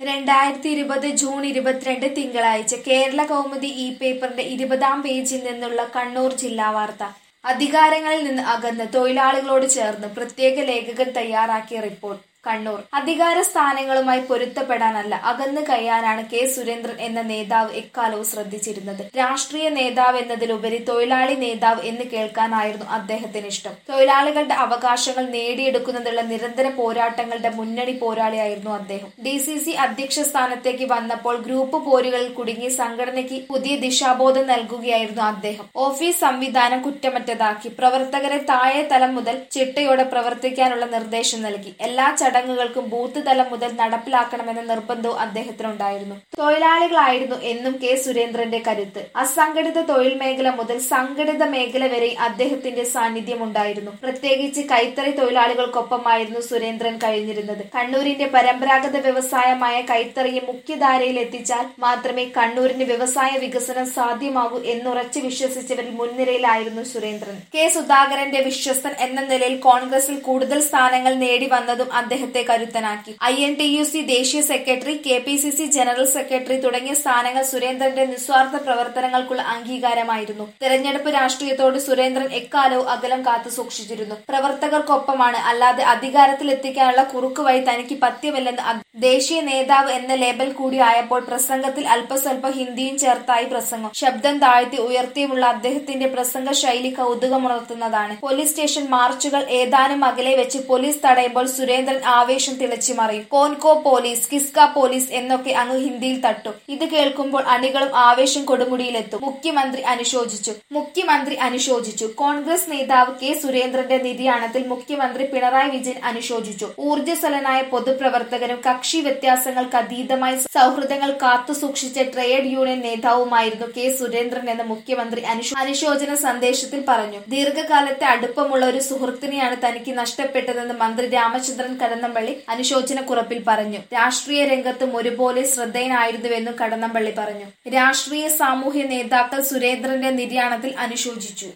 രണ്ടായിരത്തി ഇരുപത് ജൂൺ ഇരുപത്തിരണ്ട് തിങ്കളാഴ്ച കേരള കൗമുദി ഇ പേപ്പറിന്റെ ഇരുപതാം പേജിൽ നിന്നുള്ള കണ്ണൂർ ജില്ലാ വാർത്ത അധികാരങ്ങളിൽ നിന്ന് അകന്ന് തൊഴിലാളികളോട് ചേർന്ന് പ്രത്യേക ലേഖകൻ തയ്യാറാക്കിയ റിപ്പോർട്ട് കണ്ണൂർ അധികാര സ്ഥാനങ്ങളുമായി പൊരുത്തപ്പെടാനല്ല അകന്ന് കഴിയാനാണ് കെ സുരേന്ദ്രൻ എന്ന നേതാവ് എക്കാലവും ശ്രദ്ധിച്ചിരുന്നത് രാഷ്ട്രീയ നേതാവ് എന്നതിലുപരി തൊഴിലാളി നേതാവ് എന്ന് കേൾക്കാനായിരുന്നു അദ്ദേഹത്തിന് ഇഷ്ടം തൊഴിലാളികളുടെ അവകാശങ്ങൾ നേടിയെടുക്കുന്നതിനുള്ള നിരന്തര പോരാട്ടങ്ങളുടെ മുന്നണി പോരാളിയായിരുന്നു അദ്ദേഹം ഡി സി സി അധ്യക്ഷ സ്ഥാനത്തേക്ക് വന്നപ്പോൾ ഗ്രൂപ്പ് പോരുകളിൽ കുടുങ്ങി സംഘടനയ്ക്ക് പുതിയ ദിശാബോധം നൽകുകയായിരുന്നു അദ്ദേഹം ഓഫീസ് സംവിധാനം കുറ്റമറ്റതാക്കി പ്രവർത്തകരെ താഴെ തലം മുതൽ ചിട്ടയോടെ പ്രവർത്തിക്കാനുള്ള നിർദ്ദേശം നൽകി എല്ലാ ചടങ്ങുകൾക്കും ബൂത്ത് തലം മുതൽ നടപ്പിലാക്കണമെന്ന നിർബന്ധവും അദ്ദേഹത്തിനുണ്ടായിരുന്നു തൊഴിലാളികളായിരുന്നു എന്നും കെ സുരേന്ദ്രന്റെ കരുത്ത് അസംഘടിത തൊഴിൽ മേഖല മുതൽ സംഘടിത മേഖല വരെ അദ്ദേഹത്തിന്റെ സാന്നിധ്യം ഉണ്ടായിരുന്നു പ്രത്യേകിച്ച് കൈത്തറി തൊഴിലാളികൾക്കൊപ്പമായിരുന്നു സുരേന്ദ്രൻ കഴിഞ്ഞിരുന്നത് കണ്ണൂരിന്റെ പരമ്പരാഗത വ്യവസായമായ കൈത്തറിയെ മുഖ്യധാരയിൽ എത്തിച്ചാൽ മാത്രമേ കണ്ണൂരിന് വ്യവസായ വികസനം സാധ്യമാകൂ എന്നുറച്ചു വിശ്വസിച്ചവരിൽ മുൻനിരയിലായിരുന്നു സുരേന്ദ്രൻ കെ സുധാകരന്റെ വിശ്വസ്തൻ എന്ന നിലയിൽ കോൺഗ്രസിൽ കൂടുതൽ സ്ഥാനങ്ങൾ നേടി വന്നതും അദ്ദേഹത്തെ കരുത്തനാക്കി I N T U C ദേശീയ secretary K P C C general secretary തുടങ്ങിയ സ്ഥാനങ്ങൾ സുരേന്ദ്രന്റെ നിസ്വാർത്ഥ പ്രവർത്തനങ്ങൾക്കുള്ള അംഗീകാരമായിരുന്നു തെരഞ്ഞെടുപ്പ് രാഷ്ട്രീയത്തോട് സുരേന്ദ്രൻ എക്കാലവും അകലം കാത്തു സൂക്ഷിച്ചിരുന്നു പ്രവർത്തകർക്കൊപ്പമാണ് അല്ലാതെ അധികാരത്തിൽ എത്തിക്കാനുള്ള കുറുക്ക് വഴി തനിക്ക് പഥ്യമല്ലെന്ന് അ- ദേശീയ നേതാവ് എന്ന ലേബൽ കൂടി ആയപ്പോൾ പ്രസംഗത്തിൽ അല്പസ്വല്പം ഹിന്ദിയും ചേർത്തായി പ്രസംഗം ശബ്ദം താഴ്ത്തി ഉയർത്തിയുമുള്ള അദ്ദേഹത്തിന്റെ പ്രസംഗ ശൈലി കൗതുകമുണർത്തുന്നതാണ് പോലീസ് സ്റ്റേഷൻ മാർച്ചുകൾ ഏതാനും അകലെ വെച്ച് പോലീസ് തടയുമ്പോൾ സുരേന്ദ്രൻ ആവേശം തിളച്ചു മറിയും കോൻകോ പോലീസ് കിസ്ക പോലീസ് എന്നൊക്കെ അങ്ങ് ഹിന്ദിയിൽ തട്ടും ഇത് കേൾക്കുമ്പോൾ അണികളും ആവേശം കൊടുമുടിയിലെത്തും മുഖ്യമന്ത്രി അനുശോചിച്ചു മുഖ്യമന്ത്രി അനുശോചിച്ചു കോൺഗ്രസ് നേതാവ് കെ സുരേന്ദ്രന്റെ നിര്യാണത്തിൽ മുഖ്യമന്ത്രി പിണറായി വിജയൻ അനുശോചിച്ചു ഊർജ്ജസ്വലനായ പൊതുപ്രവർത്തകനും കക്ഷി വ്യത്യാസങ്ങൾക്ക് അതീതമായി സൗഹൃദങ്ങൾ കാത്തുസൂക്ഷിച്ച ട്രേഡ് യൂണിയൻ നേതാവുമായിരുന്നു കെ സുരേന്ദ്രൻ എന്ന് മുഖ്യമന്ത്രി അനുശോ- അനുശോചന സന്ദേശത്തിൽ പറഞ്ഞു ദീർഘകാലത്തെ അടുപ്പമുള്ള ഒരു സുഹൃത്തിനെയാണ് തനിക്ക് നഷ്ടപ്പെട്ടതെന്ന് മന്ത്രി രാമചന്ദ്രൻ കടന്നപ്പള്ളി അനുശോചന കുറിപ്പിൽ പറഞ്ഞു രാഷ്ട്രീയ രംഗത്തും ഒരുപോലെ ശ്രദ്ധേയനായിരുന്നുവെന്നും കടന്നപ്പള്ളി പറഞ്ഞു രാഷ്ട്രീയ സാമൂഹ്യ നേതാക്കൾ സുരേന്ദ്രന്റെ നിര്യാണത്തിൽ അനുശോചിച്ചു